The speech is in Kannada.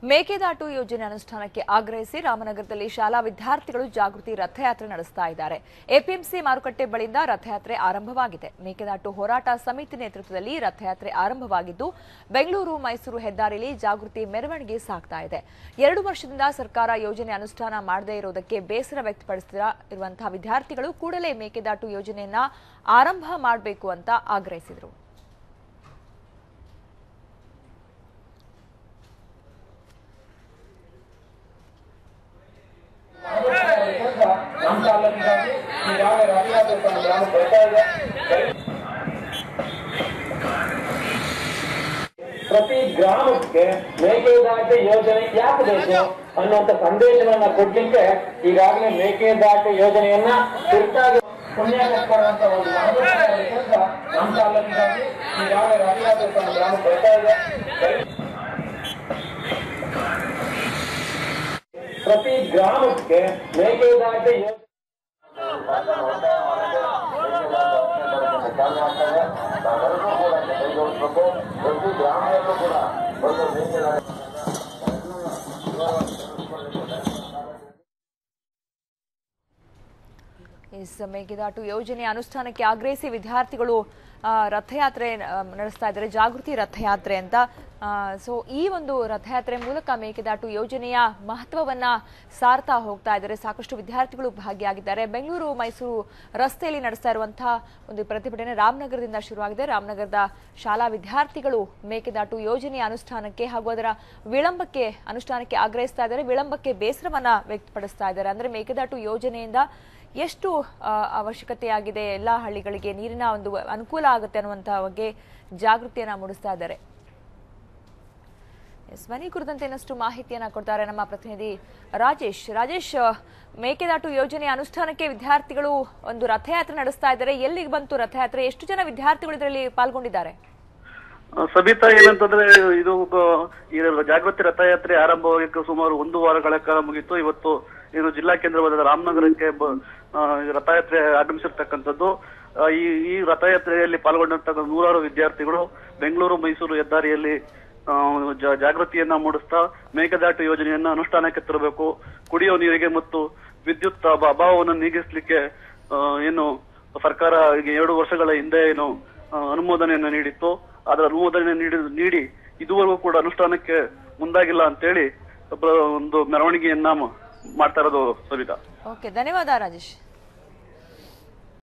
ಮೇಕೆದಾಟು ಯೋಜನೆ ಅನುಷ್ಠಾನಕ್ಕೆ ಆಗ್ರಹಿಸಿ ರಾಮನಗರದಲ್ಲಿ ಶಾಲಾ ವಿದ್ಯಾರ್ಥಿಗಳು ಜಾಗೃತಿ ರಥಯಾತ್ರೆ ನಡೆಸ್ತಾ ಇದ್ದಾರೆ ಎಪಿಎಂಸಿ ಮಾರುಕಟ್ಟೆ ಬಳಿಯಿಂದ ರಥಯಾತ್ರೆ ಆರಂಭವಾಗಿದೆ ಮೇಕೆದಾಟು ಹೋರಾಟ ಸಮಿತಿ ನೇತೃತ್ವದಲ್ಲಿ ರಥಯಾತ್ರೆ ಆರಂಭವಾಗಿದ್ದು ಬೆಂಗಳೂರು ಮೈಸೂರು ಹೆದ್ದಾರಿಯಲ್ಲಿ ಜಾಗೃತಿ ಮೆರವಣಿಗೆ ಸಾಗ್ತಾ ಇದೆ ಎರಡು ವರ್ಷದಿಂದ ಸರ್ಕಾರ ಯೋಜನೆ ಅನುಷ್ಠಾನ ಮಾಡದೇ ಇರುವುದಕ್ಕೆ ಬೇಸರ ವ್ಯಕ್ತಪಡಿಸ್ತಾ ಇರುವಂತಹ ವಿದ್ಯಾರ್ಥಿಗಳು ಕೂಡಲೇ ಮೇಕೆದಾಟು ಯೋಜನೆಯನ್ನ ಆರಂಭ ಮಾಡಬೇಕು ಅಂತ ಆಗ್ರಹಿಸಿದರು ನಮ್ಮ ತಾಲೂಕಿಗಾಗಿ ಈಗಾಗಲೇ ರಥಯಾತ್ರೆ ಗ್ರಾಮ ಬರ್ತಾ ಇದೆ ಪ್ರತಿ ಗ್ರಾಮಕ್ಕೆ ಮೇಕೆದಾಟು ಯೋಜನೆ ಯಾಕೆ ಬೇಕು ಅನ್ನುವಂತ ಸಂದೇಶವನ್ನ ಕೊಡ್ಲಿಕ್ಕೆ ಈಗಾಗಲೇ ಮೇಕೆದಾಟು ಯೋಜನೆಯನ್ನ ತುರ್ತಾಗಿ ಪುಣ್ಯಕರ ಒಂದು ಮಹತ್ವದ ಕೆಲಸ ನಮ್ಮ ತಾಲೂಕಿಗಾಗಿ ಈಗಾಗಲೇ ರಥಯಾತ್ರೆ ಗ್ರಾಮ ಬರ್ತಾ ಇದೆ ಪ್ರತಿ ಗ್ರಾಮಕ್ಕೆ ಮೇಕೆದಾಟು ಯೋಜನೆ ಎಸ್ ಮೇಕೆದಾಟು ಯೋಜನೆ ಅನುಷ್ಠಾನಕ್ಕೆ ಆಗ್ರಹಿಸಿ ವಿದ್ಯಾರ್ಥಿಗಳು ಆ, ರಥಯಾತ್ರೆ ಆ, ನಡೆಸ್ತಾ ಇದ್ದಾರೆ ಜಾಗೃತಿ ರಥಯಾತ್ರೆ ಅಂತ ಸೊ ಈ ಒಂದು ರಥಯಾತ್ರೆ ಮೂಲಕ ಮೇಕೆದಾಟು ಯೋಜನೆಯ ಮಹತ್ವವನ್ನ ಸಾರ್ತಾ ಹೋಗ್ತಾ ಇದ್ದಾರೆ ಸಾಕಷ್ಟು ವಿದ್ಯಾರ್ಥಿಗಳು ಭಾಗಿಯಾಗಿದ್ದಾರೆ ಬೆಂಗಳೂರು ಮೈಸೂರು ರಸ್ತೆಯಲ್ಲಿ ನಡೆಸ್ತಾ ಇರುವಂತಹ ಒಂದು ಪ್ರತಿಭಟನೆ ರಾಮನಗರದಿಂದ ಶುರುವಾಗಿದೆ ರಾಮನಗರದ ಶಾಲಾ ವಿದ್ಯಾರ್ಥಿಗಳು ಮೇಕೆದಾಟು ಯೋಜನೆಯ ಅನುಷ್ಠಾನಕ್ಕೆ ಹಾಗೂ ಅದರ ವಿಳಂಬಕ್ಕೆ ಅನುಷ್ಠಾನಕ್ಕೆ ಆಗ್ರಹಿಸ್ತಾ ಇದ್ದಾರೆ ವಿಳಂಬಕ್ಕೆ ಬೇಸರವನ್ನ ವ್ಯಕ್ತಪಡಿಸ್ತಾ ಇದ್ದಾರೆ ಅಂದ್ರೆ ಮೇಕೆದಾಟು ಯೋಜನೆಯಿಂದ ಎಷ್ಟು ಆ, ಅವಶ್ಯಕತೆಯಾಗಿದೆ ಎಲ್ಲ ಹಳ್ಳಿಗಳಿಗೆ ನೀರಿನ ಒಂದು ಅನುಕೂಲ ಆಗುತ್ತೆ ಅನ್ನುವಂತಹ ಬಗ್ಗೆ ಜಾಗೃತಿಯನ್ನ ಮೂಡಿಸ್ತಾ ಇದ್ದಾರೆ ಎಸ್ ಬನ್ನಿ ಕುರಿತಂತೆ ಇನ್ನಷ್ಟು ಮಾಹಿತಿಯನ್ನ ಕೊಡ್ತಾರೆ ನಮ್ಮ ಪ್ರತಿನಿಧಿ ರಾಜೇಶ್ ರಾಜೇಶ್ ಆ, ಮೇಕೆದಾಟು ಯೋಜನೆ ಅನುಷ್ಠಾನಕ್ಕೆ ವಿದ್ಯಾರ್ಥಿಗಳು ಒಂದು ರಥಯಾತ್ರೆ ನಡೆಸ್ತಾ ಇದ್ದಾರೆ ಎಲ್ಲಿಗೆ ಬಂತು ರಥಯಾತ್ರೆ ಎಷ್ಟು ಜನ ವಿದ್ಯಾರ್ಥಿಗಳು ಇದರಲ್ಲಿ ಪಾಲ್ಗೊಂಡಿದ್ದಾರೆ ಸಬಿತಾ ಏನಂತಂದ್ರೆ ಇದು ಗ- ಈ ಜಾಗೃತಿ ರಥಯಾತ್ರೆ ಆರಂಭವಾಗಿ ಸುಮಾರು ಒಂದು ವಾರಗಳ ಕಾಲ ಮುಗಿತು ಇವತ್ತು ಇದು ಜಿಲ್ಲಾ ಕೇಂದ್ರವಾದ ರಾಮನಗರಕ್ಕೆ ಬ- ಆ, ಈ ರಥಯಾತ್ರೆ ಆಗಮಿಸಿರ್ತಕ್ಕಂಥದ್ದು ಆ, ಈ ಈ ರಥಯಾತ್ರೆಯಲ್ಲಿ ಪಾಲ್ಗೊಂಡಂತ ನೂರಾರು ವಿದ್ಯಾರ್ಥಿಗಳು ಬೆಂಗಳೂರು ಮೈಸೂರು ಹೆದ್ದಾರಿಯಲ್ಲಿ ಆ, ಜ- ಜಾಗೃತಿಯನ್ನ ಮೂಡಿಸ್ತಾ ಮೇಕೆದಾಟು ಯೋಜನೆಯನ್ನ ಅನುಷ್ಠಾನಕ್ಕೆ ತರಬೇಕು ಕುಡಿಯುವ ನೀರಿಗೆ ಮತ್ತು ವಿದ್ಯುತ್ ಅಭ- ಅಭಾವವನ್ನು ನೀಗಿಸ್ಲಿಕ್ಕೆ ಆ, ಏನು ಸರ್ಕಾರ ಈಗ ಎರಡು ವರ್ಷಗಳ ಹಿಂದೆ ಏನು ಆ, ಅನುಮೋದನೆಯನ್ನು ನೀಡಿತ್ತು ಅದರ ಅನುಮೋದನೆ ನೀಡಿ ನೀಡಿ ಇದುವರೆಗೂ ಕೂಡ ಅನುಷ್ಠಾನಕ್ಕೆ ಮುಂದಾಗಿಲ್ಲ ಅಂತೇಳಿ ಒಬ್ಬ ಒಂದು ಮೆರವಣಿಗೆಯನ್ನ ಮ- ಮಾಡ್ತಾ ಇರೋದು ಸವಿತಾ ಓಕೆ ಧನ್ಯವಾದ ರಾಜೇಶ್